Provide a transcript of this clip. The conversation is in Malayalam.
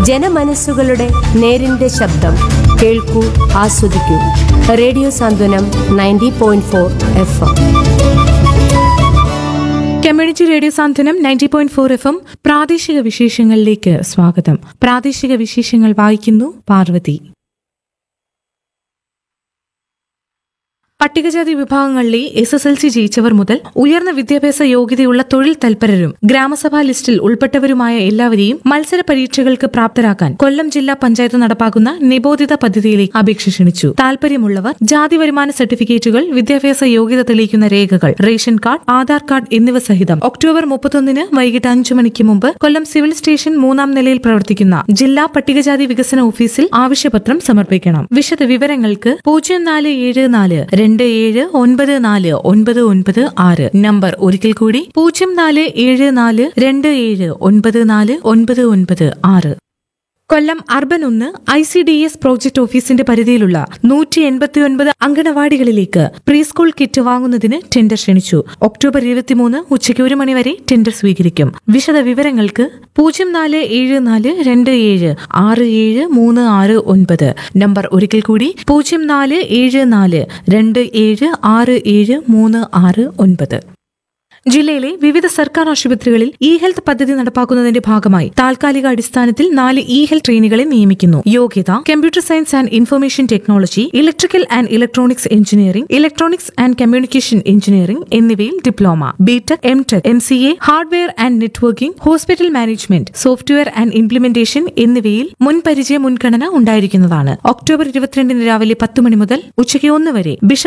ജനമനസ്സുകളുടെ നേരിന്റെ ശബ്ദം കേൾക്കൂ ആസ്വദിക്കൂ radio Santhwanam ninety point four F M community radio Santhwanam ninety point four F M പ്രാദേശിക വിശേഷങ്ങളിലേക്ക് സ്വാഗതം പ്രാദേശിക വിശേഷങ്ങൾ വായിക്കുന്നു പാർവതി പട്ടികജാതി വിഭാഗങ്ങളിലെ എസ് എസ് എൽ സി ജയിച്ചവർ മുതൽ ഉയർന്ന വിദ്യാഭ്യാസ യോഗ്യതയുള്ള തൊഴിൽ തൽപരരും ഗ്രാമസഭാ ലിസ്റ്റിൽ ഉൾപ്പെട്ടവരുമായ എല്ലാവരെയും മത്സര പരീക്ഷകൾക്ക് പ്രാപ്തരാക്കാൻ കൊല്ലം ജില്ലാ പഞ്ചായത്ത് നടപ്പാക്കുന്ന നിബോധിത പദ്ധതിയിലേക്ക് അപേക്ഷ ക്ഷണിച്ചു താൽപര്യമുള്ളവർ ജാതി വരുമാന സർട്ടിഫിക്കറ്റുകൾ വിദ്യാഭ്യാസ യോഗ്യത തെളിയിക്കുന്ന രേഖകൾ റേഷൻ കാർഡ് ആധാർ കാർഡ് എന്നിവ സഹിതം ഒക്ടോബർ മുപ്പത്തൊന്നിന് വൈകിട്ട് അഞ്ചു മണിക്ക് മുമ്പ് കൊല്ലം സിവിൽ സ്റ്റേഷൻ മൂന്നാം നിലയിൽ പ്രവർത്തിക്കുന്ന ജില്ലാ പട്ടികജാതി വികസന ഓഫീസിൽ ആവശ്യപത്രം സമർപ്പിക്കണം വിശദ വിവരങ്ങൾക്ക് പൂജ്യം നാല് ഏഴ് നാല് രണ്ട് ഏഴ് ഒൻപത് നാല് ഒൻപത് ഒൻപത് ആറ് നമ്പർ ഒരിക്കൽ കൂടി പൂജ്യം നാല് ഏഴ് നാല് രണ്ട് ഏഴ് ഒൻപത് നാല് ഒൻപത് ഒൻപത് ആറ് കൊല്ലം അർബൻ ഒന്ന് I C D S project ഓഫീസിന്റെ പരിധിയിലുള്ള നൂറ്റി എൺപത്തിയൊൻപത് അങ്കണവാടികളിലേക്ക് പ്രീ സ്കൂൾ കിറ്റ് വാങ്ങുന്നതിന് ടെൻഡർ ക്ഷണിച്ചു ഒക്ടോബർ ഇരുപത്തിമൂന്ന് ഉച്ചയ്ക്ക് ഒരു മണിവരെ ടെൻഡർ സ്വീകരിക്കും വിശദ വിവരങ്ങൾക്ക് പൂജ്യം നാല് ഏഴ് നാല് രണ്ട് ഏഴ് ആറ് ഏഴ് മൂന്ന് ആറ് ഒൻപത് നമ്പർ ഒരിക്കൽ കൂടി പൂജ്യം നാല് ഏഴ് നാല് രണ്ട് ഏഴ് ആറ് ഏഴ് മൂന്ന് ആറ് ഒൻപത് ജില്ലയിലെ വിവിധ സർക്കാർ ആശുപത്രികളിൽ ഇ ഹെൽത്ത് പദ്ധതി നടപ്പാക്കുന്നതിന്റെ ഭാഗമായി താൽക്കാലിക അടിസ്ഥാനത്തിൽ നാല് ഇ ഹെൽത്ത് ട്രെയിനികളെ നിയമിക്കുന്നു യോഗ്യത computer science and information technology electrical and electronics engineering electronics and communication engineering എന്നിവയിൽ diploma B Tech M tech M C A hardware and networking hospital management software and implementation എന്നിവയിൽ മുൻപരിചയ മുൻഗണന ഉണ്ടായിരിക്കുന്നതാണ് ഒക്ടോബർ ഇരുപത്തിരണ്ടിന് രാവിലെ പത്ത് മണി മുതൽ ഉച്ചയ്ക്ക് ഒന്ന് വരെ ബിഷപ്പ്